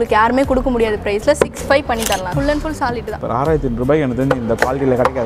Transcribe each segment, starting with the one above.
உங்களுக்கு யாருமே கொடுக்க முடியாத ப்ரைஸில் சிக்ஸ் ஃபைவ் பண்ணி தரலாம் ஃபுல் அண்ட் ஃபுல் சாலிட் தான் ஒரு ஆறாயிரத்தி ஐநூறு ரூபாய்க்கு எனக்கு தெரிஞ்சு இந்த குவாலிட்டியில் கிடைக்காது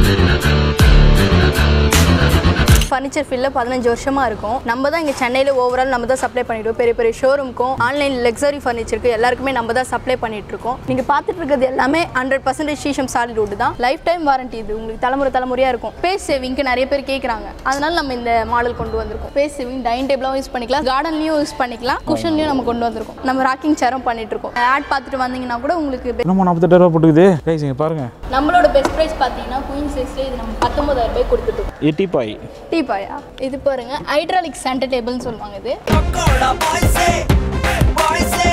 ஃபர்னிச்சர் ஃபீல்டில் பதினஞ்சு வருஷமாக இருக்கும் நம்ம தான் இங்கே சென்னையில் ஓவரால் நம்ம தான் சப்ளை பண்ணிடுவோம் பெரிய பெரிய ஷோரூம்க்கும் ஆன்லைன் லக்ஸரி ஃபர்னிச்சருக்கு எல்லாருக்குமே நம்ம தான் சப்ளை பண்ணிட்டு இருக்கோம் நீங்கள் பார்த்துட்டு இருக்கிறது எல்லாமே hundred percentage sheesham solid wood தான் லைஃப் டைம் வாரண்டி இது உங்களுக்கு தலைமுறை தலைமுறையாக இருக்கும் பேஸ் சேவிங்க்கு நிறைய பேர் கேட்குறாங்க அதனால நம்ம இந்த மாடல் கொண்டு வந்திருக்கோம் பேஸ் சேவிங் டைனிங் டேபிளாகவும் யூஸ் பண்ணிக்கலாம் கார்டன்லையும் யூஸ் பண்ணிக்கலாம் குஷன்லையும் நம்ம கொண்டு வந்திருக்கோம் நம்ம ராக்கிங் சேரும் பண்ணிட்டு இருக்கோம் ஆட் பார்த்துட்டு வந்தீங்கன்னா கூட உங்களுக்கு be- என்னமோ நாற்பத்தெட்டு ரூபா போட்டுக்குது கைஸ் இங்கே பாருங்கள் நம்மளோட பெஸ்ட் ப்ரைஸ் பார்த்தீங்கன்னா குயின் சைஸ்லேயே இது நம்ம பத்தொன்பதாயிரம் ரூபாய் கொடுத்துட்டு எட்டி பாய் டீப்பாயா இது பாருங்க ஹைட்ராலிக் சென்டர் டேபிள்னு சொல்லுவாங்க இது பக்கோடா பாய்ஸே பாய்ஸே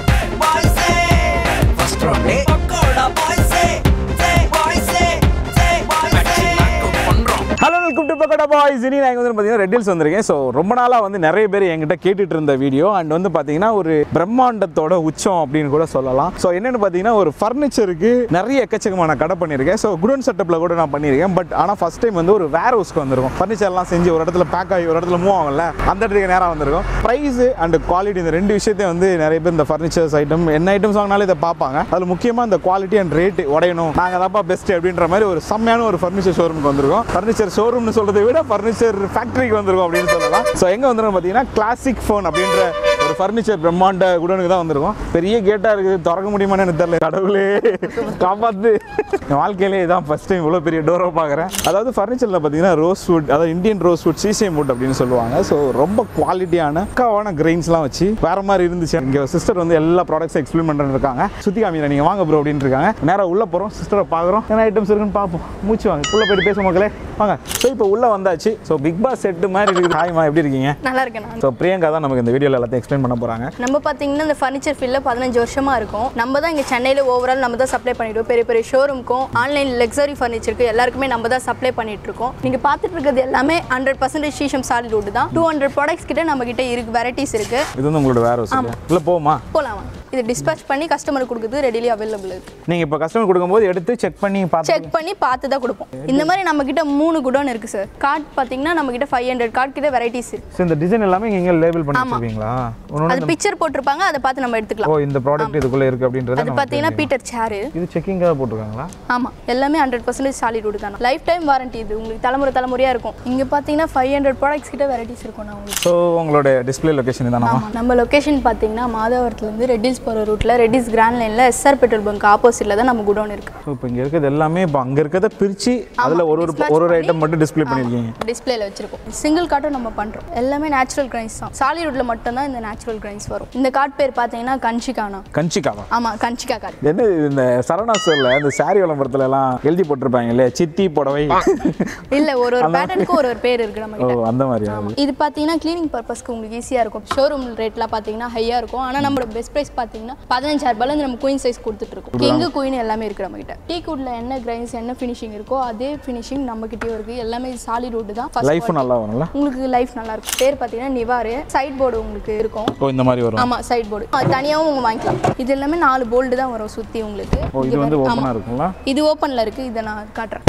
பாய்ஸே ஃபர்ஸ்ட் ரவுண்டே பக்கோடா பாய்ஸே ஜே பாய்ஸே ஜே பாய்ஸே பண்றோம் hello welcome to Pakoda boys இனி நான் இங்க வந்து பார்த்தீங்கன்னா ரெட்டில்ஸ் வந்திருக்கேன் ஸோ ரொம்ப நாளாக வந்து நிறைய பேர் என்கிட்ட கேட்டுட்டு இருந்த வீடியோ அண்ட் வந்து பார்த்தீங்கன்னா ஒரு பிரம்மாண்டத்தோட உச்சம் அப்படின்னு கூட சொல்லலாம் ஸோ என்னென்னு பார்த்தீங்கன்னா ஒரு ஃபர்னிச்சருக்கு நிறைய எக்கச்சக்கமான கடை பண்ணியிருக்கேன் ஸோ குடோன் செட்டப்பில் கூட நான் பண்ணியிருக்கேன் பட் ஆனால் ஃபஸ்ட் டைம் வந்து ஒரு வேர் ஹவுஸ்க்கு வந்திருக்கும் ஃபர்னிச்சர்லாம் செஞ்சு ஒரு இடத்துல பேக் ஆகி ஒரு இடத்துல மூவ் ஆகல அந்த இடத்துக்கு நேராக வந்திருக்கும் ப்ரைஸ் அண்ட் குவாலிட்டி இந்த ரெண்டு விஷயத்தையும் வந்து நிறைய பேர் இந்த ஃபர்னிச்சர்ஸ் ஐட்டம் என்ன ஐட்டம்ஸ் வாங்கினாலும் இதை பார்ப்பாங்க அதில் முக்கியமாக இந்த குவாலிட்டி அண்ட் ரேட் உடையணும் நாங்கள் தான்ப்பா பெஸ்ட் அப்படின்ற மாதிரி ஒரு செம்மையான ஒரு ஃபர்னிச்சர் ஷோரூமுக்கு வந்திருக்கோம் ஃபர்னிச்சர் ஷோரூம்னு சொல்றதை விட ஃபர்னிச்சர் ஃபேக்டரிக்கு வந்திருக்கோம் அப்படின்னு சொல்லலாம் ஸோ எங்கே வந்திருக்கோம் பார்த்தீங்கன்னா கிளாசிக் ஃபோன் அப்படின்ற ஒரு ஃபர்னிச்சர் பிரம்மாண்ட குடோனுக்கு தான் வந்திருக்கோம் பெரிய கேட்டாக இருக்குது திறக்க முடியுமான்னு எனக்கு தெரியல கடவுளே காப்பாத்து என் வாழ்க்கையிலே இதான் ஃபர்ஸ்ட் டைம் இவ்வளோ பெரிய டோரை பார்க்குறேன் அதாவது ஃபர்னிச்சரில் பார்த்தீங்கன்னா ரோஸ் வுட் அதாவது இந்தியன் ரோஸ் வுட் சீசியம் வுட் அப்படின்னு சொல்லுவாங்க ஸோ ரொம்ப குவாலிட்டியான பக்காவான கிரெயின்ஸ்லாம் வச்சு வேற மாதிரி இருந்துச்சு இங்கே சிஸ்டர் வந்து எல்லா ப்ராடக்ட்ஸும் எக்ஸ்பிளைன் பண்ணுறது இருக்காங்க சுத்தி காமிக்கிறேன் நீங்கள் வாங்க ப்ரோ அப்படின்னு இருக்காங்க நேராக உள்ளே போகிறோம் சிஸ்டரை பார்க்குறோம் என்ன ஐட்டம்ஸ் இருக்குன்னு பார்ப்போம் மூச்சு வாங்க உள்ள போயிட்டு பேசும் மக்களே வாங்க ஸோ இப்போ உள்ளே வந்தாச்சு ஸோ பிக் பாஸ் செட்டு மாதிரி இருக்குது ஹாய்மா எப்படி இருக்கீங்க நல்லா இருக்கேன் நான் ஸோ பிரியங்கா தான் நமக்கு இந்த வீடியோவில் எல்லாத்தையும் எக்ஸ்பிளைன் பண்ண போகிறாங்க நம்ம பார்த்தீங்கன்னா இந்த ஃபர்னிச்சர் ஃபீல்டில் பதினஞ்சு வருஷமாக இருக்கும் நம்ம தான் இங்கே சென்னையில் ஓவரால் நம்ம தான் சப்ளை பண்ணிடுவோம் பெரிய பெரிய ஷோரூம்க்கும் ஆன்லைன் லக்ஸரி ஃபர்னிச்சருக்கு எல்லாருக்குமே நம்ம தான் சப்ளை பண்ணிட்டு இருக்கோம் நீங்கள் பார்த்துட்டு இருக்கிறது எல்லாமே hundred percentage sheesham solid wood தான் டூ ஹண்ட்ரட் ப்ராடக்ட்ஸ் கிட்ட நம்ம கிட்ட இருக்கு வெரைட்டிஸ் இருக்கு இது வந்து உங்களோட வேற ஹவுஸ் இல்லை போமா போகலாமா இது டிஸ்பேச் பண்ணி கஸ்டமருக்கு கொடுக்குறது ரெடிலி அவைலபிள் இருக்கு நீங்கள் இப்போ கஸ்டமர் கொடுக்கும்போது எடுத்து செக் பண்ணி பார்த்து செக் பண்ணி பார்த்து தான் கொடுப்போம் இந்த மாதிரி நம்ம கிட்ட மூணு குடோன் இருக்கு சார் கார்டு பார்த்தீங்கன்னா நம்ம கிட்ட ஃபைவ் ஹண்ட்ரட் கார்டு கிட்ட வெரைட்டிஸ் இருக்கு ஸோ இந்த டிசைன் எல்லாமே இங்கே லேபிள் பண்ணி வச்சிருப்பீங்களா ஒன்று அது பிக்சர் போட்டிருப்பாங்க அதை பார்த்து நம்ம எடுத்துக்கலாம் ஓ இந்த ப்ராடக்ட் இதுக்குள்ளே இருக்குது அப்படின்றத அது நம்ம பார்த்தீங்கன்னா பீட்டர் சேரு இது செக்கிங்காக போட்டிருக்காங்களா ஆமாம் எல்லாமே ஹண்ட்ரட் பர்சன்டேஜ் சாலிட் வுட் தான் லைஃப் டைம் வாரண்டி இது உங்களுக்கு தலைமுறை தலைமுறையாக இருக்கும் இங்கே பார்த்தீங்கன்னா ஃபைவ் ஹண்ட்ரட் ப்ராடக்ட்ஸ் கிட்ட வெரைட்டிஸ் இருக்கும் நான் உங்களுக்கு ஸோ உங்களோட டிஸ்பிளே லொகேஷன் தானே ஆமாம் நம்ம லொக்கேஷன் பார்த்தீங்கன்னா மாதவரத்துலேருந்து ரெட்டில்ஸ் போகிற ரூட்டில் ரெட்டில்ஸ் கிராண்ட் லைனில் எஸ்ஆர் பெட்ரோல் பங்க் ஆப்போசிட்டில் தான் நம்ம குடோன் இருக்கு ஸோ இப்போ இங்கே இருக்கிறது எல்லாமே இப்போ அங்கே இருக்கிறத பிரித்து அதில் ஒரு ஒரு ஒரு ஒரு ஐட்டம் மட்டும் டிஸ்ப்ளே பண்ணியிருக்கீங்க டிஸ்பிளேல வச்சிருக்கோம் சிங்கிள் கார்ட்டும் நம்ம பண்ணுறோம் எல்லாமே நேச்சுரல் கிரைன்ஸ் தான் சாலிவுட்ல மட்டும் தான் இந்த நேச்சுரல் கிரைன்ஸ் வரும் இந்த கார்ட் பேர் பார்த்தீங்கன்னா கன்ஷிகானா கஞ்சிக்காவா ஆமாம் கன்ஷிகா கார்ட் இது என்ன இது இந்த சரவணா ஸ்டோரில் இந்த சாரி விளம்பரத்துல எல்லாம் எழுதி போட்டிருப்பாங்க இல்லையா சித்தி புடவை இல்லை ஒரு ஒரு பேட்டர்னுக்கு ஒரு ஒரு பேர் இருக்கு நம்ம ஓ கிட்ட அந்த மாதிரியா ஆமாம் இது பார்த்தீங்கன்னா க்ளீனிங் பர்பஸ்க்கு உங்களுக்கு ஈஸியாக இருக்கும் ஷோரூம் ரேட்லாம் பார்த்தீங்கன்னா ஹையாக இருக்கும் ஆனால் நம்மளோட பெஸ்ட் ப்ரைஸ் பார்த்தீங்கன்னா பதினஞ்சாயிரம் ரூபாயிலேருந்து நம்ம குயின் சைஸ் கொடுத்துட்ருக்கோம் கிங்கு குயின் எல்லாமே இருக்கு நம்ம கிட்ட டீ குட்ல என்ன கிரைன்ஸ் என்ன ஃபினிஷிங் இருக்கோ அதே ஃபினிஷிங் நம்ம கிட்டயும் இருக்கு எல்லாமே சாலிட் வுட் தான் First லைஃபும் நல்லா வரும்ல உங்களுக்கு லைஃப் நல்லா இருக்கும் பேர் பார்த்தீங்கன்னா நிவாரு சைட் போர்டு உங்களுக்கு இருக்கும் ஓ இந்த மாதிரி வரும் ஆமா சைட் போர்டு அது தனியாகவும் உங்க வாங்கிக்கலாம் இது எல்லாமே நாலு போல்டு தான் வரும் சுத்தி உங்களுக்கு ஓ இது இங்க வந்து பாரு. ஆமா. ஓப்பனாக இருக்குங்களா இது ஓப்பன்ல இருக்கு இதை நான் காட்டுறேன்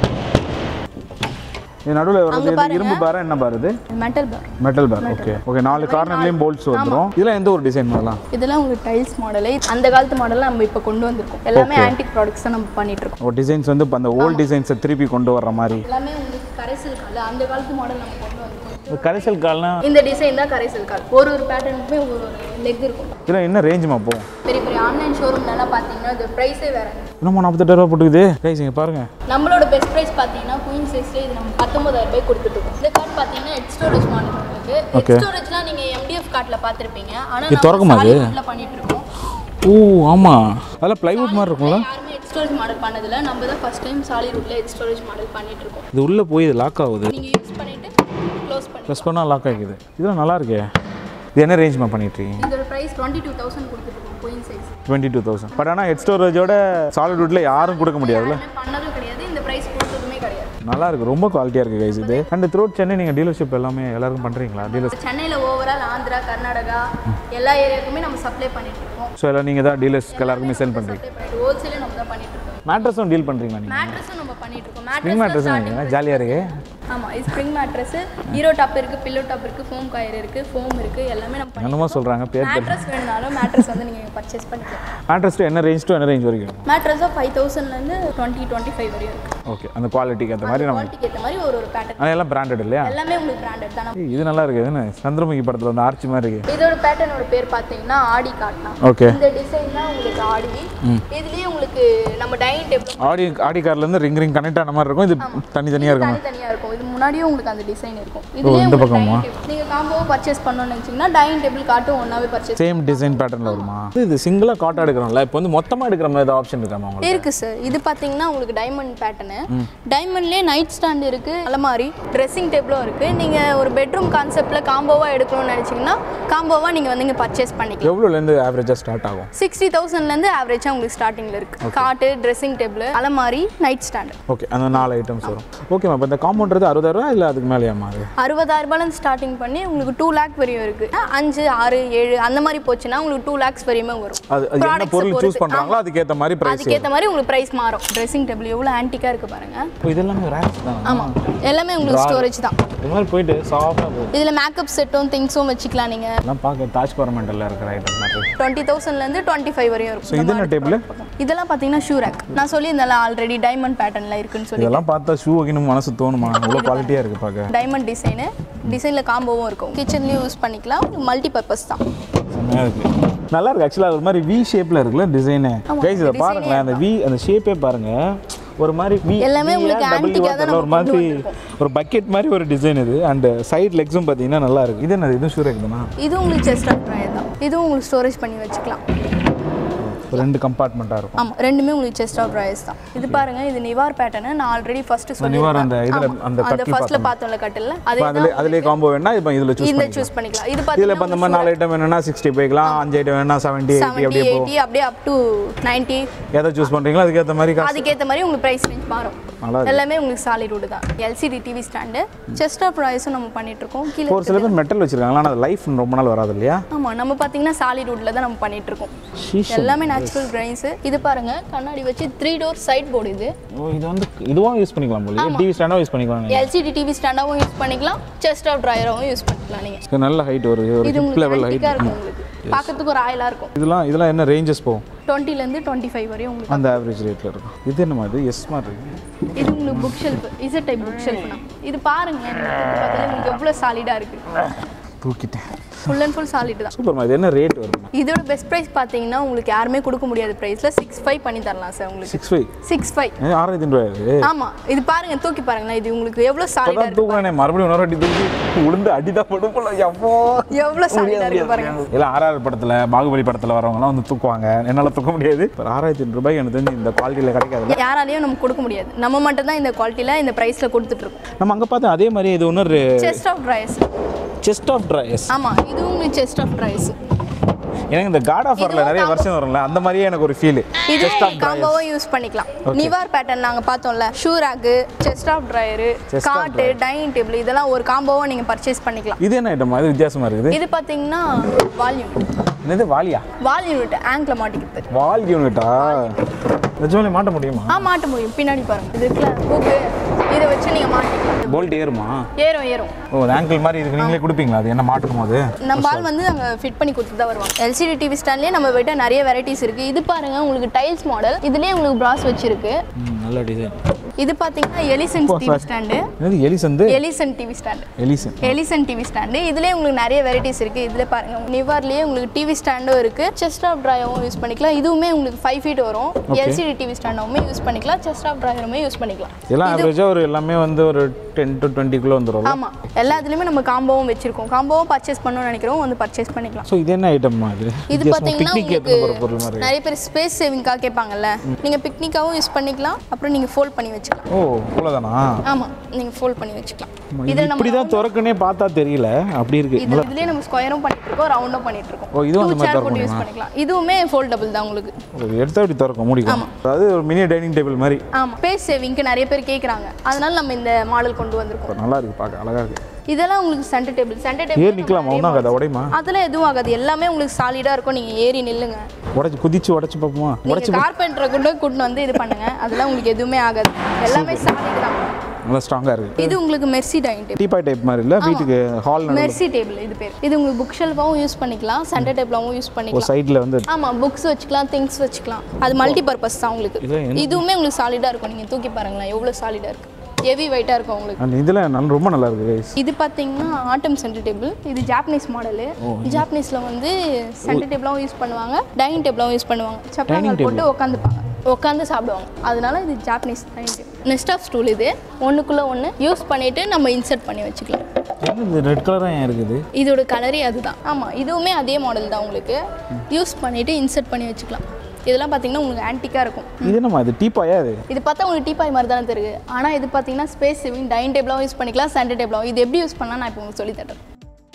இது நடுவில் அங்க வர்றது இது பாருங்க. இரும்பு பார் என்ன பார் இது metal bar metal bar okay okay நாலு கார்னர்லேயும் போல்ட்ஸ் வந்துடும் இதெல்லாம் எந்த ஒரு டிசைன் பண்ணலாம் இதெல்லாம் உங்களுக்கு டைல்ஸ் மாடலு அந்த காலத்து மாடல் நம்ம இப்போ கொண்டு வந்திருக்கோம் எல்லாமே ஆன்டிக் ப்ராடக்ட்ஸ் தான் நம்ம பண்ணிட்டு இருக்கோம் ஓ டிசைன்ஸ் வந்து இப்போ அந்த ஓல்ட் டிசைன்ஸை திருப்பி கொண்டு வர்ற மாதிரி எல்லாமே உங்களுக்கு கரைசல் கால் அந்த காலத்து மாடல் நம்ம கொண்டு வந்திருக்கோம் இந்த கரைசல் கால்னா இந்த டிசைன் தான் கரைசல் கால் ஒரு ஒரு பேட்டர்னுக்குமே ஒரு ஒரு லெக் இருக்கும் இதில் என்ன ரேஞ்சுமா போகும் பெரிய பெரிய ஆன்லைன் ஷோரூம்லலாம் பார்த்தீங்கன்னா இது ப்ரைஸே வேற என்னமோ நாற்பத்தெட்டு ரூபா போட்டுக்குது கைஸ் இங்கே பாருங்கள் நம்மளோட பெஸ்ட் ப்ரைஸ் பார்த்தீங்கன்னா குயின் சைஸ்ல இது நம்ம பத்தொன்பதாயிரம் ரூபாய் கொடுத்துருக்கோம் இந்த கார்டு பார்த்தீங்கன்னா எட் ஸ்டோரேஜ் மாடல் உங்களுக்கு எட் ஸ்டோரேஜ்லாம் நீங்கள் எம்டிஎஃப் கார்டில் பார்த்துருப்பீங்க ஆனால் இது திறக்குமா அது? நம்ம பண்ணிட்டு இருக்கோம் ஓ ஆமாம் அதெல்லாம் ப்ளைவுட் மாதிரி இருக்கும்ல யாருமே எட் ஸ்டோரேஜ் மாடல் பண்ணதில்ல நம்ம தான் ஃபர்ஸ்ட் டைம் சாலிவுட்ல எட் ஸ்டோரேஜ் மாடல் பண்ணிட்டு இருக்கோம் இது உள்ளே போய் இது லாக் ஆகுது நீங்கள் யூஸ் பண்ணிட்டு க்ளோஸ் பண்ணி ப்ரெஸ் பண்ணால் லாக் ஆகிக்குது இதெல்லாம் நல்லா இருக்கே இது என்ன ரேஞ்ச்மா பண்ணிட்டுருக்கீங்க இதோட ப்ரைஸ் டுவெண்ட்டி டூ தௌசண்ட் கொடுத்துருக்கோம் queen size twenty two thousand but ஆனால் ஹெட் ஸ்டோரேஜோட சாலிட்வுட்டில் யாரும் கொடுக்க முடியாதுல்ல பண்ணதும் கிடையாது இந்த ப்ரைஸ் கொடுத்ததுமே கிடையாது நல்லா இருக்கு ரொம்ப குவாலிட்டியாக இருக்குது கைஸ் இது அண்ட் த்ரோட் சென்னை நீங்கள் டீலர்ஷிப் எல்லாமே எல்லாருக்கும் பண்ணுறீங்களா டீலர்ஸ் சென்னையில் ஓவரால் ஆந்திரா கர்நாடகா எல்லா ஏரியாவுக்குமே நம்ம சப்ளை பண்ணிட்டு இருக்கோம் ஸோ எல்லாம் நீங்கள் தான் டீலர்ஸ்க்கு எல்லாருக்குமே செல் பண்ணுறீங்க சப்ளை பண்ணிட்டு ஹோல்சேலே நம்ம தான் பண்ணிட்டு இருக்கோம் மேட்ரஸும் டீல் பண்ணுறீங்களா நீங்கள் மேட்ரஸும் நம்ம பண்ணிட்டு இருக்கோம் ஸ்ப்ரிங் மேட்ரஸ் மேட்ரஸ் ஜாலியாக இருக்கு ஆமா இது ஸ்ப்ரிங் மேட்ரஸ் ஹீரோ டாப் இருக்கு பில்லோ டாப் இருக்கு ஃபோம் கயர் இருக்கு ஃபோம் இருக்கு எல்லாமே நம்ம என்னமோ சொல்கிறாங்க பேர் மேட்ரஸ் வேணுனாலும் மேட்ரஸ் வந்து நீங்க பர்ச்சேஸ் பண்ணிக்கலாம் மேட்ரஸ் என்ன ரேஞ்ச் டு என்ன ரேஞ்ச் வரைக்கும் மேட்ரஸோ ஃபைவ் தௌசண்ட்லேருந்து டுவெண்ட்டி டுவெண்ட்டி ஃபைவ் வரையும் இருக்கு ஓகே அந்த குவாலிட்டிக்கு ஏற்ற மாதிரி நம்ம குவாலிட்டிக்கு ஏற்ற மாதிரி ஒரு ஒரு பேட்டர்ன் ஆனால் எல்லாம் பிராண்டட் இல்லையா எல்லாமே உங்களுக்கு பிராண்டட் தான் ஏய், இது நல்லா இருக்கு என்ன சந்திரமுகி படத்தில் வந்து ஆர்ச்சி மாதிரி இருக்கு இதோட பேட்டர்னோட பேர் பார்த்தீங்கன்னா ஆடி காட்னா ஓகே இந்த டிசைன் தான் உங்களுக்கு ஆடி இதுலயே உங்களுக்கு நம்ம டைனிங் டேபிள் ஆடி ஆடி கார்லேருந்து ரிங் ரிங் கனெக்ட் ஆன மாதிரி இருக்கும் இது தனித்தனியாக இருக்குமா தனித்தனியா இருக்கும் இது முன்னாடியே உங்களுக்கு அந்த டிசைன் இருக்கும் இதுலயே இந்த உங்களுக்கு பக்கமா? டைனிங் டேபிள் நீங்க காம்போவோ பர்ச்சேஸ் பண்ணணும்னு நினைச்சீங்கன்னா டைனிங் டேபிள் காட்டும் ஒன்னாவே பர்ச்சேஸ் சேம் டிசைன் பேட்டர்னில் வருமா இது சிங்கிளாக காட்டா எடுக்கிறோம்ல இப்போ வந்து மொத்தமாக எடுக்கிற மாதிரி ஏதாவது ஆப்ஷன் இருக்காமா உங்களுக்கு இருக்கு சார் இது பாத்தீங்கன்னா உங்களுக்கு டைமண்ட் பேட்டர்னு டைமண்ட்லயே நைட் ஸ்டாண்ட் இருக்கு அலமாரி ட்ரெஸ்ஸிங் டேபிளும் இருக்கு நீங்க ஒரு பெட்ரூம் கான்செப்ட்ல காம்போவா எடுக்கணும்னு நினைச்சீங்கன்னா காம்போவா நீங்க வந்து இங்க பர்ச்சேஸ் பண்ணிக்கலாம் எவ்வளோலேருந்து ஆவரேஜாக ஸ்டார்ட் ஆகும் சிக்ஸ்டி தௌசண்ட்லேருந்து ஆவரேஜாக உங்களுக்கு ஸ்டார்டிங்கில் இருக்கு காட்டு ட்ரெஸ்ஸிங் டேபிள் அலமாரி நைட் ஸ்டாண்டு ஓகே அந்த நாலு ஐட்டம்ஸ் வரும் ஓகேம்மா இப்போ இந்த காம்பவுண்ட்றது அறுபதாயிரரூவா இல்லை அதுக்கு மேலேயாமா அது அறுபதாயிரம் ரூபாயிலேருந்து ஸ்டார்டிங் பண்ணி உங்களுக்கு டூ லேக் வரையும் இருக்கு அஞ்சு ஆறு ஏழு அந்த மாதிரி போச்சுன்னா உங்களுக்கு டூ லேக்ஸ் வரையுமே வரும் அது அது என்ன Products பொருள் பொறுத்து. சூஸ் பண்ணுறாங்களோ அதுக்கேற்ற மாதிரி ப்ரைஸ் அதுக்கேற்ற மாதிரி உங்களுக்கு ப்ரைஸ் மாறும் ட்ரெஸ்ஸிங் டேபிள் எவ்வளோ ஆன்டிக்காக இருக்கு பாருங்க இது எல்லாமே ரேக்ஸ் தான் ஆமாம் எல்லாமே உங்களுக்கு ஸ்டோரேஜ் தான் இது மாதிரி போயிட்டு சாஃப்டாக போகுது இதில் மேக்கப் செட்டும் திங்ஸும் வச்சுக்கலாம் நீங்கள் எல்லாம் பார்க்க தாஜ் பரமெண்டலில் இருக்கிற ஐட்டம் மாதிரி டுவெண்ட்டி தௌசண்ட்லேருந்து டுவெண்ட்டி ஃபைவ் வரையும் ஸோ இது என்ன டேபிள் இருக்கும் இதெல்லாம் பார்த்தீங்கன்னா ஷூ ரேக் நான் சொல்லியிருந்தேன் ஆல்ரெடி டைமண்ட் பேட்டர்னில் இருக்குன்னு சொல்லி இதெல்லாம் பார்த்தா ஷூ வைக்கணும் மனசு தோணுமா அவ்வளோ குவாலிட்டியாக இருக்குது பார்க்க டைமண்ட் டிசைனு டிசைனில் காம்போவும் இருக்கும் கிச்சன்லேயும் யூஸ் பண்ணிக்கலாம் மல்டி பர்பஸ் தான் செம்மையாக இருக்கு நல்லா இருக்கு ஆக்சுவலாக ஒரு மாதிரி வி ஷேப்பில் இருக்குல்ல டிசைனு கைஸ் இதை பாருங்களேன் அந்த வி அந்த ஷேப்பே பாருங்க ஒரு மாதிரி வி எல்லாமே V-ஆ, உங்களுக்கு double antique-ஆ V-ஆ தான் தெரியல, ஒரு நம்ம கொண்டு மாதிரி ஒரு பக்கெட் மாதிரி ஒரு டிசைன் இது அண்ட் சைட் லெக்ஸும் பார்த்தீங்கன்னா நல்லா இருக்கு இது என்னது இதுவும் ஷூர் இருக்குதுண்ணா இது உங்களுக்கு செஸ்ட் ஆஃப் ட்ராயர் தான் இதுவும் உங்களுக்கு ஸ்டோரேஜ் பண்ணி வச்சுக்கலாம் ரெண்டு கம்பார்ட்மெண்ட்டாக இருக்கும் ஆமாம் ரெண்டுமே உங்களுக்கு செஸ்ட் ஆஃப் ட்ராயர்ஸ் தான் இது பாருங்க இது நிவார் பேட்டர்னு நான் ஆல்ரெடி ஃபர்ஸ்ட் சொல்லி நிவார் அந்த இதுல அந்த அந்த கட்டில் ஃபர்ஸ்ட்ல பார்த்தோம்ல கட்டில் அதே இப்போ அதிலே அதிலே காம்போ வேணா இப்போ இதில் சூஸ் இந்த பண்ணி சூஸ் பண்ணிக்கலாம் இது இதில் பார்த்தீங்கன்னா இப்போ இந்த மாதிரி நாலு ஐட்டம் வேணும்னா சிக்ஸ்டி போய்க்கலாம் அஞ்சு ஐட்டம் வேணும்னா செவன்ட்டி எயிட்டி செவன்ட்டி அப்படியே போகும் எயிட்டி அப்படியே அப் டு நைன்ட்டி எதை சூஸ் பண்ணுறீங்களோ அதுக்கேற்ற மாதிரி காசு அதுக்கேற்ற மாதிரி உங்களுக்கு ப்ரைஸ் ரேஞ்ச் மாறும் நல்லா இருக்கு எல்லாமே உங்களுக்கு சாலிட் தான் LCD TV stand chest of ப்ரைஸும் நம்ம பண்ணிட்டு இருக்கோம் கீழே ஒரு சில பேர் மெட்டல் வச்சிருக்காங்களா ஆனால் அது லைஃப் ரொம்ப நாள் வராது இல்லையா ஆமாம் நம்ம பார்த்தீங்கன்னா சாலிட் வுட்ல தான் நம்ம பண்ணிட்டு இருக்கோம் ஷீஷம் எல்லாமே நேச்சுரல் கிரைன்ஸ் இது பாருங்க கண்ணாடி வச்சு த்ரீ டோர் சைட் போர்டு இது ஓ இது வந்து இதுவும் யூஸ் பண்ணிக்கலாம் போல டிவி ஸ்டாண்டாக யூஸ் பண்ணிக்கலாம் எல்சிடி டிவி ஸ்டாண்டாகவும் யூஸ் பண்ணிக்கலாம் செஸ்ட் ஆஃப் ட்ரையராகவும் யூஸ் பண்ணிக்கலாம் நீங்கள் இது நல்ல ஹைட் வருது ஒரு இது ஹிப் உங்களுக்கு லெவல் ஹைட் ஆன்டிக்காக இருக்கும் உங்களுக்கு பார்க்கறதுக்கு ஒரு ஆயிலாக இருக்கும் இதெல்லாம் இதெல்லாம் என்ன ரேஞ்சஸ் போகும் டுவெண்ட்டிலேருந்து டுவெண்ட்டி ஃபைவ் வரையும் உங்களுக்கு அந்த ஆவரேஜ் ரேட்டில் இருக்கும் இது என்னமா இது எஸ் மாதிரி இருக்கு இது உங்களுக்கு book shelf Z type book ஷெல்ஃப்னா இது பாருங்க நீங்க தூக்கி பார்த்தாலே உங்களுக்கு எவ்வளோ சாலிடாக இருக்குது தூக்கிட்டேன் ஃபுல் அண்ட் ஃபுல் சாலிட் தான் சூப்பர்மா இது என்ன ரேட் வருது இதோட பெஸ்ட் ப்ரைஸ் பார்த்தீங்கன்னா உங்களுக்கு யாருமே கொடுக்க முடியாத ப்ரைஸில் சிக்ஸ் ஃபைவ் பண்ணி தரலாம் சார் உங்களுக்கு சிக்ஸ் ஃபைவ் சிக்ஸ் ஃபைவ் ஆறாயிரத்தி ரூபாய் ஆமாம் இது பாருங்க தூக்கி பாருங்களேன் இது உங்களுக்கு எவ்வளோ சாலிடாக இப்போதான் இருக்கு தூக்குறேன் மறுபடியும் இன்னொரு வாட்டி தூக்கி உளுந்து அடிதான் படும் போல எவ்வளோ எவ்வளோ சாலிடாக இருக்கு பாருங்க இல்லை ஆர்ஆர் படத்தில் பாகுபலி படத்தில் வரவங்கலாம் வந்து தூக்குவாங்க என்னால் தூக்க முடியாது இப்போ ஆறாயிரத்தி ரூபாய் எனக்கு தெரிஞ்சு இந்த குவாலிட்டியில் கிடைக்காது யாராலையும் நம்ம கொடுக்க முடியாது நம்ம மட்டும் தான் இந்த குவாலிட்டியில் இந்த ப்ரைஸில் கொடுத்துட்டு இருக்கோம் நம்ம அங்கே பார்த்தோம் அதே மாதிரி இது இன்னொரு chest of drawers chest of drawers ஆமாம் இதுவும் உங்களுக்கு செஸ்ட் ஆஃப் ட்ரைஸ் எனக்கு இந்த காட் ஆஃப் வரல நிறைய வருஷம் வரும்ல அந்த மாதிரியே எனக்கு ஒரு ஃபீல் இது செஸ்ட் ஆஃப் ட்ரைஸ் காம்போவும் யூஸ் பண்ணிக்கலாம் நிவார் பேட்டர்ன் நாங்கள் பார்த்தோம்ல shoe rack chest of drawer Chest of காட்டு டைனிங் டேபிள் இதெல்லாம் ஒரு காம்போவை நீங்கள் பர்ச்சேஸ் பண்ணிக்கலாம் இது என்ன ஐட்டம் இது வித்தியாசமா இருக்குது இது பார்த்தீங்கன்னா வால் யூனிட் என்னது வாலியா வால் யூனிட் ஆங்கில் மாட்டிக்கிறது வால் யூனிட்டா நிஜமாலே மாட்ட முடியுமா ஆ மாட்ட முடியும் பின்னாடி பாருங்க இது இருக்குல்ல ஹூக்கு இதை வச்சு நீங்கள் மாட்டிக்கலாம் போல்ட் ஏறுமா ஏறும் ஏறும் ஓ ஆங்கிள் மாதிரி இதுக்கு நீங்களே கொடுப்பீங்களா அது என்ன மாட்டணும் போது நம்ம ஆள் வந்து அங்கே ஃபிட் பண்ணி கொடுத்து தான் வருவாங்க எல்சிடி டிவி ஸ்டாண்ட்லேயே நம்ம கிட்ட நிறைய வெரைட்டிஸ் இருக்குது இது பாருங்க உங்களுக்கு டைல்ஸ் மாடல் இதுலேயே உங்களுக்கு ப்ராஸ் வச்சிருக்கு நல்ல டிசைன் இது பார்த்தீங்கன்னா எலிசன்ஸ் டிவி ஸ்டாண்டு என்னது எலிசந்து எலிசன் டிவி ஸ்டாண்டு எலிசன் எலிசன் டிவி ஸ்டாண்டு இதுலேயே உங்களுக்கு நிறைய வெரைட்டிஸ் இருக்குது இதில் பாருங்க நிவார்லேயே உங்களுக்கு டிவி ஸ்டாண்டும் இருக்குது செஸ்ட் ஆஃப் ட்ராயரும் யூஸ் பண்ணிக்கலாம் இதுவுமே உங்களுக்கு ஃபைவ் ஃபீட் வரும் எல்சிடி டிவி ஸ்டாண்டுமே யூஸ் பண்ணிக்கலாம் செஸ்ட் ஆஃப் ட்ராயருமே யூஸ் பண்ணிக்கலாம் எல்லாம் ஆவரேஜாக ஒரு எல்லாமே வந்து ஒரு டென் டு டுவெண்ட்டிக்குள்ளே வந்துடும் ஆமாம் எல்லாத்துலேயுமே நம்ம காம்போவும் வச்சிருக்கோம் காம்போவும் பர்ச்சேஸ் பண்ணணும்னு நினைக்கிறோம் வந்து பர்ச்சேஸ் பண்ணிக்கலாம் ஸோ இது என்ன ஐட்டம்மா இது இது பார்த்தீங்கன்னா பிக்னிக் எடுத்து போகிற பொருள் உங்களுக்கு மாதிரி நிறைய பேர் ஸ்பேஸ் சேவிங்காக கேட்பாங்கல்ல நீங்கள் பிக்னிக்காகவும் யூஸ் பண்ணிக்கலாம் அப்புறம் நீங்கள் ஃபோல்ட் பண்ணி வச்சுக்கலாம் ஓ இவ்வளோதானா ஆமாம் நீங்கள் ஃபோல்ட் பண்ணி வச்சுக்கலாம் இது இதில் நம்ம இப்படி தான் திறக்குனே பார்த்தா தெரியல அப்படி இருக்கு இது இதுலேயே நம்ம ஸ்கொயரும் பண்ணிட்டு இருக்கோம் ரவுண்டும் பண்ணிட்டு இருக்கோம் ஓ, இதுவும் அந்த Two மாதிரி chair திறக்க போட்டு யூஸ் பண்ணிக்கலாம் இதுவுமே ஃபோல்டபுள் தான் உங்களுக்கு ஒரு எடுத்தா இப்படி திறக்கும் முடிக்கும் அதாவது ஒரு மினி டைனிங் டேபிள் மாதிரி ஆமாம் ஸ்பேஸ் சேவிங்க்கு நிறைய பேர் கேட்குறாங்க அதனால நம்ம இந்த மாடல் கொண்டு வந்திருக்கோம் நல்லா இருக்கு பார்க்க அழகா இருக்கு இதெல்லாம் உங்களுக்கு சென்டர் டேபிள் சென்டர் ஏறி டேபிள் நிற்கலாமா ஒன்றும் ஆகாதா உடையுமா அதெல்லாம் எதுவும் ஆகாது எல்லாமே உங்களுக்கு சாலிடாக இருக்கும் நீங்கள் ஏறி நில்லுங்க உடச்சி குதிச்சு உடச்சி பார்ப்போமா உடச்சி நீங்கள் கார்பெண்டரை கூட கூட்டின்னு வந்து இது பண்ணுங்க அதெல்லாம் உங்களுக்கு எதுவுமே ஆகாது எல்லாமே சாலிட் தான் நல்லா ஸ்ட்ராங்காக இருக்குது இது உங்களுக்கு மெர்சி டைனிங் டேபிள் டீபாய் டைப் மாதிரி இல்லை வீட்டுக்கு ஹால் மெர்சி டேபிள் இது பேர் இது உங்களுக்கு புக் ஷெல்ஃபாகவும் யூஸ் பண்ணிக்கலாம் சென்டர் டேபிளாகவும் யூஸ் ஒரு பண்ணிக்கலாம் சைடில் வந்து ஆமா புக்ஸ் வச்சுக்கலாம் திங்ஸ் வச்சுக்கலாம் அது மல்டி பர்பஸ் தான் உங்களுக்கு இது என்ன? இதுவுமே உங்களுக்கு சாலிடா இருக்கும் நீங்க தூக்கி பாருங்களேன் எவ்வளவு சாலிடா இருக்கு ஹெவி வெயிட்டா இருக்கும் உங்களுக்கு அந்த இதில் நல்ல ரொம்ப நல்லா இருக்குது guys. இது பார்த்தீங்கன்னா ஆட்டம் சென்டர் டேபிள் இது ஜாப்பனீஸ் மாடலு ஜாப்பனீஸில் வந்து சென்டர் டேபிளாகவும் யூஸ் பண்ணுவாங்க டைனிங் டேபிளாகவும் யூஸ் பண்ணுவாங்க சப்பாங்கள் போட்டு உட்காந்துப்பாங்க உட்காந்து சாப்பிடுவாங்க அதனால இது Japanese dining table nest of stool இது ஒன்றுக்குள்ளே ஒன்று யூஸ் பண்ணிவிட்டு நம்ம இன்சர்ட் பண்ணி வச்சுக்கலாம் என்ன இது ரெட் கலராக ஏன் இருக்குது இதோட கலரே அதுதான் ஆமாம் இதுவுமே அதே மாடல் தான் உங்களுக்கு யூஸ் பண்ணிவிட்டு இன்சர்ட் பண்ணி வச்சுக்கலாம் இதெல்லாம் பார்த்தீங்கன்னா உங்களுக்கு ஆன்டிக்காக இருக்கும் இது என்னம்மா இது டீப்பாயா இது இது பார்த்தா உங்களுக்கு டீபாய் மாதிரி தானே தெரியுது ஆனால் இது பார்த்தீங்கன்னா ஸ்பேஸ் சேவிங் டைனிங் டேபிளாகவும் யூஸ் பண்ணிக்கலாம் சென்டர் டேபிளாகவும் இது எப்படி யூஸ் பண்ணலாம் நான் இப்போ உங்களுக்கு சொல்லி தரேன்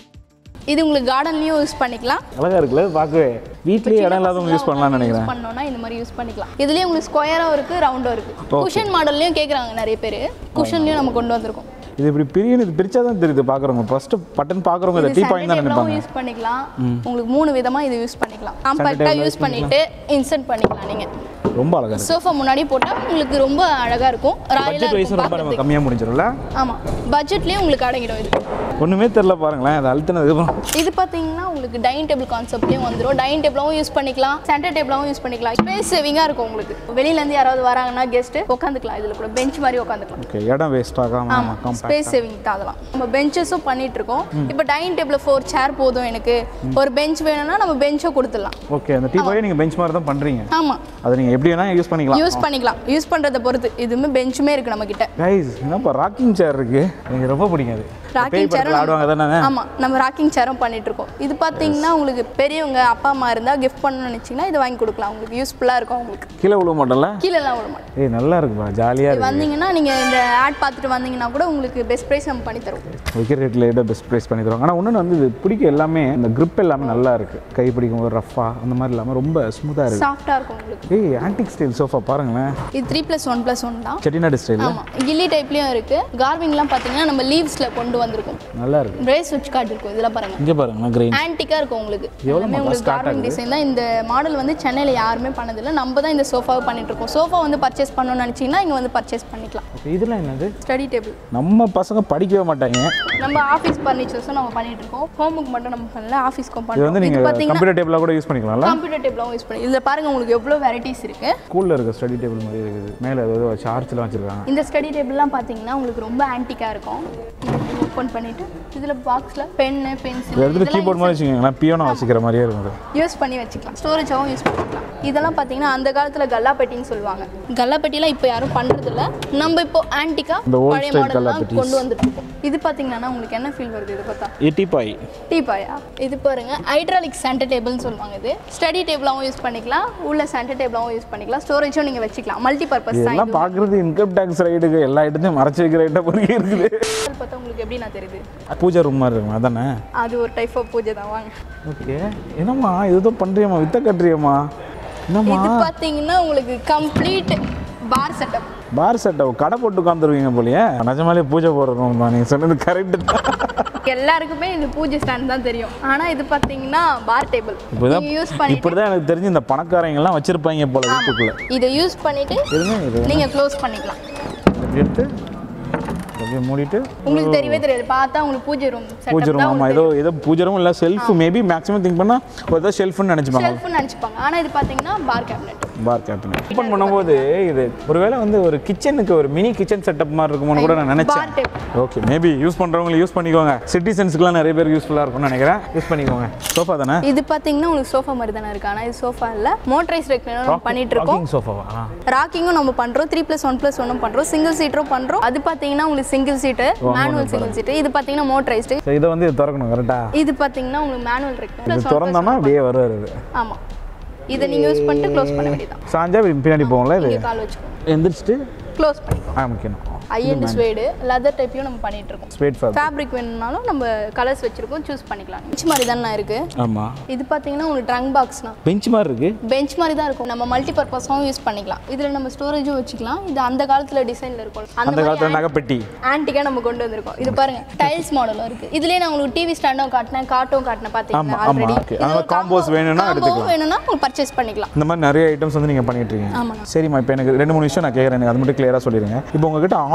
இது உங்களுக்கு கார்டன்லையும் யூஸ் பண்ணிக்கலாம் அழகா இருக்குல்ல பார்க்கவே வீட்லயே இடம் இல்லாதவங்க யூஸ் பண்ணலாம்னு நினைக்கிறேன் யூஸ் பண்ணோம்னா இந்த மாதிரி யூஸ் பண்ணிக்கலாம் இதுலயே உங்களுக்கு ஸ்கொயராகவும் இருக்குது ரவுண்டும் இருக்குது குஷன் மாடல்லையும் கேட்குறாங்க நிறைய பேர் குஷன்லையும் நம்ம கொண்டு வந்திருக்கோம் இது இப்படி பிரியணும் இது பிரிச்சா தான் தெரியுது பார்க்குறவங்க ஃபர்ஸ்ட் பட்டன் பார்க்குறவங்க இதை இது டீ பாயிண்ட் தான் சென்டர் நினைப்பாங்க யூஸ் பண்ணிக்கலாம் உங்களுக்கு மூணு விதமா இது யூஸ் பண்ணிக்கலாம் காம்பாக்டாக யூஸ் பண்ணிட்டு இன்சர்ட் பண்ணிக்கலாம் நீங்க ரொம்ப அழகா இருக்கு சோஃபா முன்னாடி போட்டா உங்களுக்கு ரொம்ப அழகா இருக்கும் ராயலா பட்ஜெட் வைஸ் இருக்கும் ரொம்ப நம்ம பார்க்கறதுக்கு. கம்மியாக முடிஞ்சிடும்ல ஆமா பட்ஜெட்லயே உங்களுக்கு அடங்கிடும் இது ஒன்றுமே தெரில பாருங்களேன் அதை அழுத்தினதுக்கப்புறம் இது பார்த்தீங்கன்னா உங்களுக்கு டைனிங் டேபிள் கான்செப்ட்லேயும் வந்துடும் டைனிங் டேபிளாகவும் யூஸ் பண்ணிக்கலாம் சென்டர் டேபிளாகவும் யூஸ் பண்ணிக்கலாம் ஸ்பேஸ் சேவிங்காக இருக்கும் உங்களுக்கு வெளியிலேருந்து யாராவது வராங்கன்னா கெஸ்ட்டு உட்காந்துக்கலாம் இதில் கூட பெஞ்ச் மாதிரி உட்காந்துக்கலாம் ஓகே இடம் வேஸ்ட் ஆகாம ஆமாம் காம்பேக்ட் ஸ்பேஸ் சேவிங் தான் அதெல்லாம் நம்ம பெஞ்சஸும் பண்ணிட்டு இருக்கோம் இப்போ டைனிங் டேபிள் ஃபோர் சேர் போதும் எனக்கு ஒரு பெஞ்ச் வேணும்னா நம்ம பெஞ்சும் கொடுத்துடலாம் ஓகே அந்த டீ பாயை நீங்கள் பெஞ்ச் மாதிரி தான் பண்ணுறீங்க ஆமாம் அதை நீங்கள் எப்படி வேணால் யூஸ் பண்ணிக்கலாம் யூஸ் பண்ணிக்கலாம் யூஸ் பண்ணுறதை பொறுத்து இதுவுமே பெஞ்சுமே இருக்குது நம்மக்கிட்ட கைஸ் என்னப்பா ராக்கிங் சேர் இருக்கு எனக்கு ரொம்ப பிடிக்கும் அது ராக்கிங் பேய் படத்தில் ஆடுவாங்க தானே ஆமாம் நம்ம ராக்கிங் சேரும் பண்ணிட்டு இருக்கோம் இது பார்த்தீங்கன்னா உங்களுக்கு பெரியவங்க அப்பா அம்மா இருந்தால் கிஃப்ட் பண்ணணும்னு நினச்சிங்கன்னா இது வாங்கி கொடுக்கலாம் உங்களுக்கு யூஸ்ஃபுல்லாக இருக்கும் உங்களுக்கு கீழே விழுவ மாட்டோம்ல கீழெல்லாம் விட மாட்டோம் ஏய் நல்லா இருக்குப்பா ஜாலியாக இருக்கு வந்தீங்கன்னா நீங்கள் இந்த ஆட் பார்த்துட்டு வந்தீங்கன்னா கூட உங்களுக்கு பெஸ்ட் ப்ரைஸ் நம்ம பண்ணி தருவோம் விற்கிற ரேட்டில் ஏதோ பெஸ்ட் ப்ரைஸ் பண்ணி தருவாங்க ஆனால் ஒன்று வந்து இது பிடிக்க எல்லாமே இந்த grip எல்லாமே நல்லா இருக்கு கை பிடிக்கும் போது ரஃபாக அந்த மாதிரி இல்லாமல் ரொம்ப ஸ்மூத்தாக இருக்கு சாஃப்டாக இருக்கும் உங்களுக்கு ஏய் ஆன்டிக் ஸ்டைல் சோஃபா பாருங்களேன் இது three plus one plus one தான் செட்டிநாடு ஸ்டைல் ஆமாம் கில்லி டைப்லேயும் இருக்குது கார்விங்லாம் பார்த்தீங்கன்னா நம்ம லீவ்ஸில் கொண்டு வந்திருக்கோம் நல்லா இருக்கு பிரேஸ் வச்சு காட்டிருக்கோம் இதெல்லாம் பாருங்கள் இங்கே பாருங்களேன் கிரெயின் ஆன்டிக்காக இருக்கும் உங்களுக்கு எவ்வளோ எல்லாமே மாதம் உங்களுக்கு start கார்விங் டிசைன் தான் இந்த மாடல் வந்து சென்னையில் யாருமே பண்ணதில்லை நம்ம தான் இந்த சோஃபாவை பண்ணிட்டு இருக்கோம் சோஃபா வந்து பர்ச்சேஸ் பண்ணணும்னு நினச்சிங்கன்னா இங்கே வந்து பர்ச்சேஸ் பண்ணிக்கலாம் ஓகே இதெல்லாம் என்னது ஸ்டடி டேபிள் நம்ம பசங்க படிக்கவே மாட்டாங்க நம்ம ஆஃபீஸ் ஃபர்னிச்சர்ஸும் நம்ம பண்ணிட்டு இருக்கோம் ஹோமுக்கு மட்டும் நம்ம பண்ணல ஆஃபீஸ்க்கும் இது வந்து பண்ணுறோம் இது நீங்கள் பார்த்தீங்கன்னா கம்ப்யூட்டர் டேபிளாக கூட யூஸ் பண்ணிக்கலாம்ல கம்ப்யூட்டர் டேபிளாகவும் யூஸ் பண்ணி இதில் பாருங்க உங்களுக்கு எவ்வளோ வெரைட்டிஸ் இருக்கு ஸ்கூலில் இருக்க ஸ்டடி டேபிள் மாதிரி இருக்குது மேலே ஏதோ சார்ஜ்லாம் வச்சுருக்காங்க இந்த ஸ்டடி டேபிள்லாம் பார்த்தீங்கன்னா உங்களுக்கு ரொம்ப ஆன்டிக்காக இருக்கும் ஓப்பன் பண்ணிட்டு இதில் பாக்ஸில் பென்னு இது பென்சில் எடுத்துகிட்டு கீபோர்ட் மாதிரி வச்சுக்கோங்களேன் பியோனா வச்சுக்கிற மாதிரியே இருக்கும் அது யூஸ் பண்ணி வச்சுக்கலாம் ஸ்டோரேஜாகவும் யூஸ் பண்ணிக்கலாம் இதெல்லாம் பார்த்தீங்கன்னா அந்த காலத்தில் கல்லாப்பெட்டின்னு சொல்லுவாங்க கல்லாப்பெட்டிலாம் இப்போ யாரும் பண்ணுறதில்ல நம்ம இப்போ ஆன்டிக்கா இந்த old பழைய style மாடல்லாம் கல்லாப்பெட்டிஸ். கொண்டு வந்துட்டு இருக்கோம் இது பார்த்தீங்கன்னா உங்களுக்கு என்ன ஃபீல் வருது இது பார்த்தா எட்டி பாய் டீபாயா இது பாருங்க ஹைட்ராலிக் சென்டர் டேபிள்னு சொல்லுவாங்க இது ஸ்டடி டேபிளாகவும் யூஸ் பண்ணிக்கலாம் உள்ள சென்டர் டேபிளாகவும் யூஸ் பண்ணிக்கலாம் ஸ்டோரேஜும் நீங்கள் வச்சுக்கலாம் மல்டி பர்பஸ் தான் இதெல்லாம் பார்க்குறது இன்கம் டேக்ஸ் ரைடுக்கு எல்லா இடத்தையும் மறைச்சி வைக்கிற ஐட்டம் பொறுக்கி இருக்குது இது பார்த்தா உங்களுக்கு எப்படி நான் தெரியுது பூஜை ரூம் மாதிரி இருக்கும் அதானே அது ஒரு டைப் ஆஃப் பூஜை தான் வாங்க ஓகே என்னம்மா இதுதான் பண்ணுறியம்மா வித்த கட்டுறியம்மா என்னம்மா இது பார்த்தீங்கன்னா உங்களுக்கு கம்ப்ளீட் பார் செட்டப் பார் செட்டை கடை போட்டு உட்காந்துருவீங்க போலயே நிஜமாலே பூஜை போடுற ரூம் தான் நீங்கள் சொன்னது கரெக்டு எல்லாருக்குமே இந்த பூஜை ஸ்டாண்ட் தான் தெரியும் ஆனால் இது பார்த்தீங்கன்னா பார் டேபிள் இப்போதான் யூஸ் பண்ணி இப்படி தான் எனக்கு தெரிஞ்சு இந்த பணக்காரங்கெல்லாம் வச்சிருப்பாங்க போல வீட்டுக்குள்ளே இதை யூஸ் பண்ணிட்டு இருங்க இது நீங்கள் க்ளோஸ் பண்ணிக்கலாம் இப்படி எடுத்து அப்படியே மூடிட்டு உங்களுக்கு தெரியவே தெரியாது பார்த்தா உங்களுக்கு பூஜை ரூம் பூஜை செட்டப் ரூம் தான் ஆமாம் ஏதோ ஏதோ பூஜை ரூம் இல்லை செல்ஃப் மேபி மேக்ஸிமம் திங்க் பண்ணால் ஒரு ஏதோ ஷெல்ஃப்னு நினச்சிப்பாங்க ஷெல்ஃப்னு நினச்சிப்பாங்க ஆனால் இது பார்த்தீங்கன்னா bar cabinet bar cabinet open பண்ணும்போது இது ஒருவேளை வந்து ஒரு கிச்சனுக்கு ஒரு மினி கிச்சன் செட்டப் மாதிரி இருக்குமோன்னு கூட நான் நினச்சேன் bar table okay maybe use பண்ணுறவங்க யூஸ் பண்ணிக்கோங்க சிட்டிசன்ஸ்க்குலாம் நிறைய பேர் யூஸ்ஃபுல்லாக இருக்கும்னு நினைக்கிறேன் யூஸ் பண்ணிக்கோங்க சோஃபா தானே இது பார்த்தீங்கன்னா உங்களுக்கு சோஃபா மாதிரி தானே இருக்கு ஆனால் இது சோஃபா இல்லை மோட்டரைஸ் ரெக்லைனர் நம்ம பண்ணிட்டு இருக்கோம் சோஃபாவா ராக்கிங்கும் நம்ம பண்ணுறோம் த்ரீ ப்ளஸ் ஒன் ப்ளஸ் ஒன்றும் பண்ணுறோம் சிங்கிள் சீட்டரும் பண்ணுறோம் அது பார்த்தீங்கன்னா உங்களுக்கு single seat manual single seat இது பார்த்தீங்கன்னா மோட்டரைஸ்டு சரி இதை வந்து இது திறக்கணும் கரெக்டாக இது பார்த்தீங்கன்னா உங்களுக்கு மேனுவல் இது ரெக்லைனர் திறந்தோம்னா அப்படியே வருவார் இது ஆமாம் இதை நீங்கள் யூஸ் பண்ணிட்டு க்ளோஸ் பண்ண வேண்டியதான் சாஞ்சா இப்படி பின்னாடி போகும்ல இது இங்கே கால் வச்சுக்கோங்க எந்திரிச்சிட்டு க்ளோஸ் பண்ணிக்கோங்க ஆரம்பிக்கணும் ஐஎன்டி ஸ்வேடு லெதர் டைப்பையும் நம்ம பண்ணிட்டு இருக்கோம் ஸ்வீட் ஃபேப் ஃபேப்ரிக் வேணும்னாலும் நம்ம கலர்ஸ் வச்சிருக்கோம் சூஸ் பண்ணிக்கலாம் பெஞ்ச் மாதிரி தானே இருக்கு ஆமாம் இது பார்த்தீங்கன்னா உங்களுக்கு ட்ரங்க் பாக்ஸ்னா பெஞ்ச் மாதிரி இருக்கு பெஞ்ச் மாதிரி தான் இருக்கும் நம்ம மல்டி பர்பஸாகவும் யூஸ் பண்ணிக்கலாம் இதில் நம்ம ஸ்டோரேஜும் வச்சுக்கலாம் இது அந்த காலத்தில் டிசைனில் இருக்கும் அந்த காலத்தில் நகைப்பெட்டி ஆன்டிக்காக நம்ம கொண்டு வந்திருக்கோம் இது பாருங்க டைல்ஸ் மாடலும் இருக்கு இதுலயே நான் உங்களுக்கு டிவி ஸ்டாண்டும் காட்டினேன் காட்டும் காட்டினேன் ஆமா, பார்த்தீங்கன்னா ஆமா, ஆல்ரெடி okay. அதனால combos வேணும்னா எடுத்துக்கலாம். வேணும்னா உங்களுக்கு பர்ச்சேஸ் பண்ணிக்கலாம் இந்த மாதிரி நிறைய ஐட்டம்ஸ் வந்து நீங்கள் பண்ணிட்டு இருக்கீங்க ஆமாண்ணா சரிம்மா இப்போ எனக்கு ரெண்டு மூணு விஷயம் நான் கேட்குறேன் எனக்கு அது மட்டும் கிளியராக சொல்லிடுங்க இப்போ உங்ககிட்ட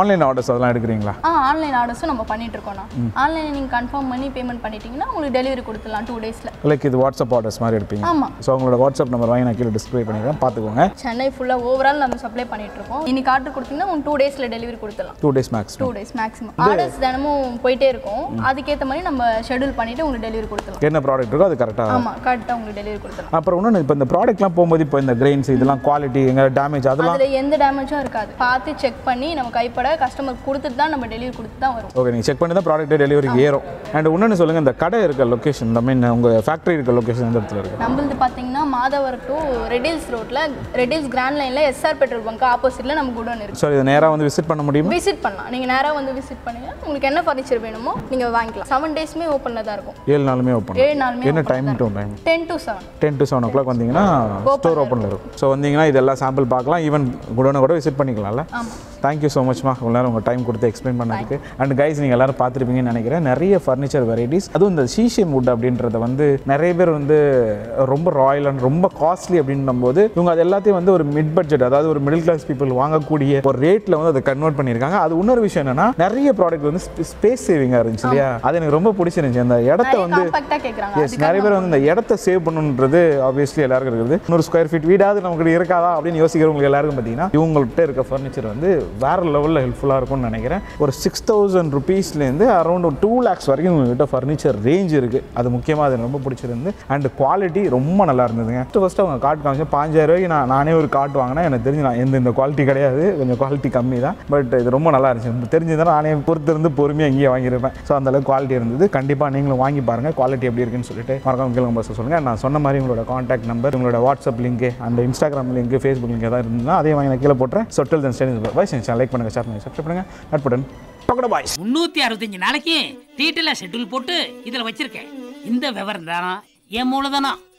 ஆன்லைன் ஆர்டர்ஸ் அதெல்லாம் எடுக்கிறீங்களா ஆ ஆன்லைன் ஆர்டர்ஸும் நம்ம பண்ணிட்டு இருக்கோம்ண்ணா ஆன்லைனில் நீங்கள் கன்ஃபார்ம் பண்ணி பேமெண்ட் பண்ணிட்டீங்கன்னா உங்களுக்கு டெலிவரி கொடுத்துடலாம் டூ டேஸில் லைக் இது வாட்ஸ்அப் ஆர்டர்ஸ் மாதிரி எடுப்பீங்க ஆமாம் ஸோ உங்களோட வாட்ஸ்அப் நம்பர் வாங்கி நான் கீழே டிஸ்பிளே பண்ணிக்கிறேன் பார்த்துக்கோங்க சென்னை ஃபுல்லாக ஓவரால் நம்ம சப்ளை பண்ணிட்டு இருக்கோம் இன்னைக்கு ஆர்டர் கொடுத்தீங்கன்னா உங்களுக்கு டூ டேஸில் டெலிவரி கொடுத்துடலாம் two days max two days maximum orders தினமும் போயிட்டே இருக்கும் அதுக்கேற்ற மாதிரி நம்ம ஷெட்யூல் பண்ணிட்டு உங்களுக்கு டெலிவரி கொடுத்துடலாம் என்ன ப்ராடக்ட் இருக்கோ அது கரெக்டாக ஆமாம் கரெக்டாக உங்களுக்கு டெலிவரி கொடுத்துடலாம் அப்புறம் இன்னொன்று இப்போ இந்த ப்ராடக்ட்லாம் போகும்போது இப்போ இந்த கிரெயின்ஸ் இதெல்லாம் குவாலிட்டி எங்கே டேமேஜ் அதெல்லாம் அதில் எந்த டேமேஜும் இருக்காது பார்த்து செக் பண்ணி நம்ம கைப்பட கஸ்டமர் கொடுத்துட்டு தான் நம்ம டெலிவரி கொடுத்து தான் வரும் ஓகே நீங்கள் செக் பண்ணி தான் ப்ராடக்ட் டெலிவரிக்கு ஏறும் அண்ட் இன்னொன்று சொல்லுங்கள் இந்த கடை இருக்க லொக்கேஷன் ஐ மீன் உங்கள் ஃபேக்ட்ரி இருக்க லொக்கேஷன் எந்த இடத்துல இருக்கு நம்மளது பார்த்தீங்கன்னா மாதவர் டு ரெடில்ஸ் ரோட்டில் ரெடில்ஸ் கிராண்ட் லைனில் எஸ்ஆர் பெட்ரோல் பங்க் ஆப்போசிட்டில் நம்ம குடோன் இருக்கு ஸோ இதை நேராக வந்து விசிட் பண்ண முடியுமா விசிட் பண்ணலாம் நீங்கள் நேராக வந்து விசிட் பண்ணுங்க உங்களுக்கு என்ன ஃபர்னிச்சர் வேணுமோ நீங்கள் வாங்கிக்கலாம் செவன் டேஸ்மே ஓப்பனில் தான் இருக்கும் ஏழு நாளுமே ஓப்பன் ஏழு நாளுமே என்ன time to time ten to seven ten to seven o'clock வந்தீங்கன்னா ஸ்டோர் ஓப்பனில் இருக்கும் ஸோ வந்தீங்கன்னா இதெல்லாம் சாம்பிள் பார்க்கலாம் ஈவன் குடோனை கூட விசிட் பண்ணிக்கலாம்ல ஆமாம் தேங்க்யூ ஸோ மச்மா இவ்வளோ நேரம் உங்கள் டைம் கொடுத்து எக்ஸ்பிளைன் பண்ணதுக்கு அண்ட் கைஸ் நீங்கள் எல்லாரும் பார்த்துருப்பீங்கன்னு நினைக்கிறேன் நிறைய ஃபர்னிச்சர் வெரைட்டிஸ் அதுவும் இந்த சீஷியன் வுட் அப்படின்றத வந்து நிறைய பேர் வந்து ரொம்ப ராயல் அண்ட் ரொம்ப காஸ்ட்லி அப்படின்னும் போது இவங்க அது எல்லாத்தையும் வந்து ஒரு மிட் பட்ஜெட் அதாவது ஒரு மிடில் கிளாஸ் பீப்புள் வாங்கக்கூடிய ஒரு ரேட்டில் வந்து அதை கன்வெர்ட் பண்ணியிருக்காங்க அது இன்னொரு விஷயம் என்னன்னா நிறைய ப்ராடக்ட் வந்து ஸ்பேஸ் சேவிங்காக இருந்துச்சு இல்லையா அது எனக்கு ரொம்ப பிடிச்சிருந்துச்சு அந்த இடத்த நிறைய வந்து காம்பாக்டாக கேட்குறாங்க எஸ் நிறைய பேர் வந்து இந்த இடத்த சேவ் பண்ணணுன்றது ஆப்வியஸ்லி எல்லாருக்கும் இருக்குது நூறு ஸ்கொயர் ஃபீட் வீடாவது நமக்கு இருக்காதா அப்படின்னு யோசிக்கிறவங்களுக்கு எல்லாருக்கும் பார்த்தீங்கன்னா இவங்கள்ட்ட இருக்க ஃபர்னிச்சர் வந்து வேற லெவலில் ஹெல்ப்ஃபுல்லாக இருக்கும்னு நினைக்கிறேன் ஒரு சிக்ஸ் தௌசண்ட் ருபீஸ்லேருந்து அரௌண்ட் ஒரு டூ லேக்ஸ் வரைக்கும் உங்ககிட்ட ஃபர்னிச்சர் ரேஞ்ச் இருக்குது அது முக்கியமாக அது எனக்கு ரொம்ப பிடிச்சிருந்து அண்ட் குவாலிட்டி ரொம்ப நல்லா இருந்ததுங்க ஃபஸ்ட்டு ஃபஸ்ட்டு அவங்க கார்டு காமிச்சு பாஞ்சாயிரம் ரூபாய்க்கு நான் நானே ஒரு கார்டு வாங்கினேன் எனக்கு தெரிஞ்சு நான் எந்த இந்த குவாலிட்டி கிடையாது கொஞ்சம் குவாலிட்டி கம்மி தான் பட் இது ரொம்ப நல்லா இருந்துச்சு தெரிஞ்சதுனா நானே பொறுத்திருந்து பொறுமையாக இங்கேயே வாங்கியிருப்பேன் ஸோ அந்த அளவுக்கு குவாலிட்டி இருந்தது கண்டிப்பாக நீங்களும் வாங்கி பாருங்கள் குவாலிட்டி எப்படி இருக்குன்னு சொல்லிட்டு மறக்காம கீழே பஸ் சொல்லுங்கள் நான் சொன்ன மாதிரி உங்களோட காண்டாக்ட் நம்பர் உங்களோட வாட்ஸ்அப் லிங்க் அந்த இன்ஸ்டாகிராம் லிங்க் ஃபேஸ்புக் லிங்க் ஏதாவது இருந்தால் அதையும் வாங்கி நான் கீழே போட்டுறேன் சொட்டல் தன் ஸ்டேஜ் பாய்ஸ் லைக் பண்ணுங்கள் ஷேர் பண்ணுங்கள் சப்ஸ்கிரைப் பண்ணுங்கள் நட் பட்டன் பக்கட பாய்ஸ் முன்னூத்தி அறுபத்தஞ்சு நாளைக்கு டீட்டெயிலாக ஷெட்யூல் போட்டு இதில் வச்சிருக்கேன் இந்த விவரம் தானா என் மூலதனம்